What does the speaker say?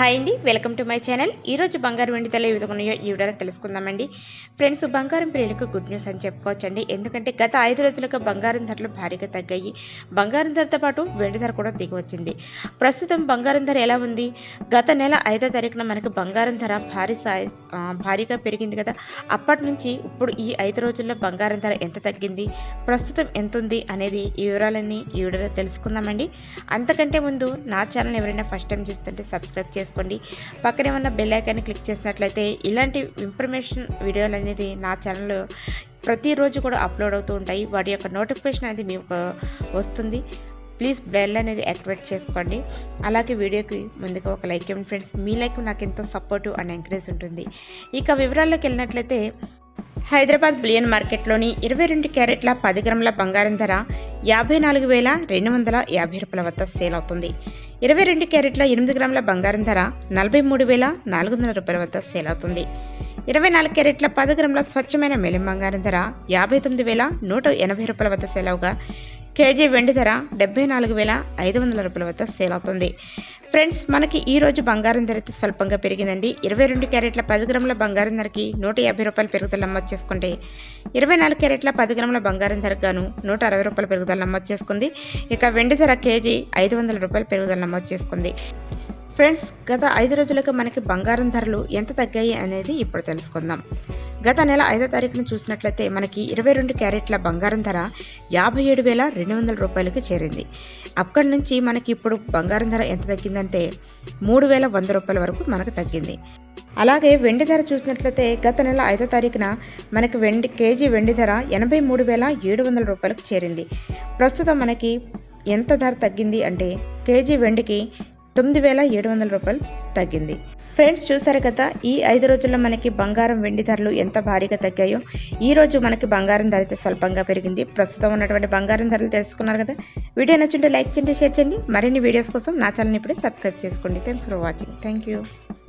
hi అండి welcome to my channel ఈరోజు బంగారం వెండి ధరలు ఏ విధంగా ఉన్నాయో ఈ వీడియోలో తెలుసుకుందామండి ఫ్రెండ్స్ బంగారం ప్రియులకు గుడ్ న్యూస్ అని చెప్పుకోవచ్చండి ఎందుకంటే గత ఐదు రోజులుగా బంగారం ధరలు భారీగా తగ్గాయి బంగారం ధరతో పాటు వెండి ధర కూడా దిగి వచ్చింది ప్రస్తుతం బంగారం ధర ఎలా ఉంది గత నెల ఐదో తారీఖున మనకి బంగారం ధర భారీ స్థాయి ఆ, భారీగా పెరిగింది కదా అప్పటి నుంచి ఇప్పుడు ఈ ఐదు రోజుల్లో బంగారం ధర ఎంత తగ్గింది ప్రస్తుతం ఎంత ఉంది అనేది ఈ వివరాలన్నీ ఈ వీడియోలో తెలుసుకుందామండి అంతకంటే ముందు నా ఛానల్ ఎవరైనా ఫస్ట్ టైం చూస్తుంటే సబ్స్క్రైబ్ చేసుకోండి పక్కనే ఉన్న బెల్ ఐకాన్ని క్లిక్ చేసినట్లయితే ఇలాంటి ఇన్ఫర్మేషన్ వీడియోలు అనేది నా ఛానల్లో ప్రతిరోజు కూడా అప్లోడ్ అవుతూ ఉంటాయి వాటి యొక్క నోటిఫికేషన్ అనేది మీకు వస్తుంది ప్లీజ్ బెల్ అనేది యాక్టివేట్ చేసుకోండి అలాగే వీడియోకి ముందుగా ఒక లైక్ ఇవ్వండి ఫ్రెండ్స్ మీ లైక్ నాకు ఎంతో సపోర్టివ్ అండ్ ఎంకరేజ్ ఉంటుంది ఇక వివరాల్లోకి వెళ్ళినట్లయితే హైదరాబాద్ బిలియన్ మార్కెట్లోని ఇరవై రెండు క్యారెట్ల పది గ్రాముల బంగారం ధర యాభై నాలుగు వేల రెండు వందల యాభై రూపాయల వద్ద సేల్ అవుతుంది ఇరవై రెండు క్యారెట్ల ఎనిమిది గ్రాముల బంగారం ధర నలభై మూడు వేల నాలుగు వందల రూపాయల వద్ద సేల్ అవుతుంది ఇరవై నాలుగు క్యారెట్ల పది గ్రాముల స్వచ్ఛమైన మెలిం బంగారం ధర యాభై తొమ్మిది వేల నూట ఎనభై రూపాయల వద్ద సేల్ అవగా కేజీ వెండి ధర డెబ్బై నాలుగు వేల ఐదు వందల రూపాయల వద్ద సేల్ అవుతుంది ఫ్రెండ్స్ మనకి ఈ రోజు బంగారం ధర అయితే స్వల్పంగా పెరిగిందండి ఇరవై రెండు క్యారెట్ల పది గ్రాముల బంగారం ధరకి నూట యాభై రూపాయల పెరుగుదల నమోదు చేసుకుంటే ఇరవై నాలుగు క్యారెట్ల పది గ్రాముల బంగారం ధరకు గాను నూట అరవై రూపాయల పెరుగుదల నమోదు చేసుకుంది ఇక వెండి ధర కేజీ ఐదు వందల రూపాయల పెరుగుదల నమోదు చేసుకుంది ఫ్రెండ్స్ గత ఐదు రోజులుగా మనకి బంగారం ధరలు ఎంత తగ్గాయి అనేది ఇప్పుడు తెలుసుకుందాం గత నెల ఐదో తారీఖున చూసినట్లయితే మనకి ఇరవై రెండు క్యారెట్ల బంగారం ధర యాభై ఏడు వేల రెండు వందల రూపాయలకి చేరింది అక్కడి నుంచి మనకి ఇప్పుడు బంగారం ధర ఎంత తగ్గిందంటే మూడు వేల వంద రూపాయల వరకు మనకు తగ్గింది అలాగే వెండి ధర చూసినట్లయితే గత నెల ఐదో తారీఖున మనకి వెండి కేజీ వెండి ధర ఎనభై మూడు వేల ఏడు వందల రూపాయలకు చేరింది ప్రస్తుతం మనకి ఎంత ధర తగ్గింది అంటే కేజీ వెండికి తొమ్మిది వేల ఏడు వందల రూపాయలు తగ్గింది ఫ్రెండ్స్ చూసారు కదా ఈ ఐదు రోజుల్లో మనకి బంగారం వెండి ధరలు ఎంత భారీగా తగ్గాయో ఈ రోజు మనకి బంగారం ధర అయితే స్వల్పంగా పెరిగింది ప్రస్తుతం ఉన్నటువంటి బంగారం ధరలు తెలుసుకున్నారు కదా వీడియో నచ్చుంటే లైక్ చేయండి షేర్ చేయండి మరిన్ని వీడియోస్ కోసం నా ఛానల్ ఇప్పుడే సబ్స్క్రైబ్ చేసుకోండి thanks for watching thank you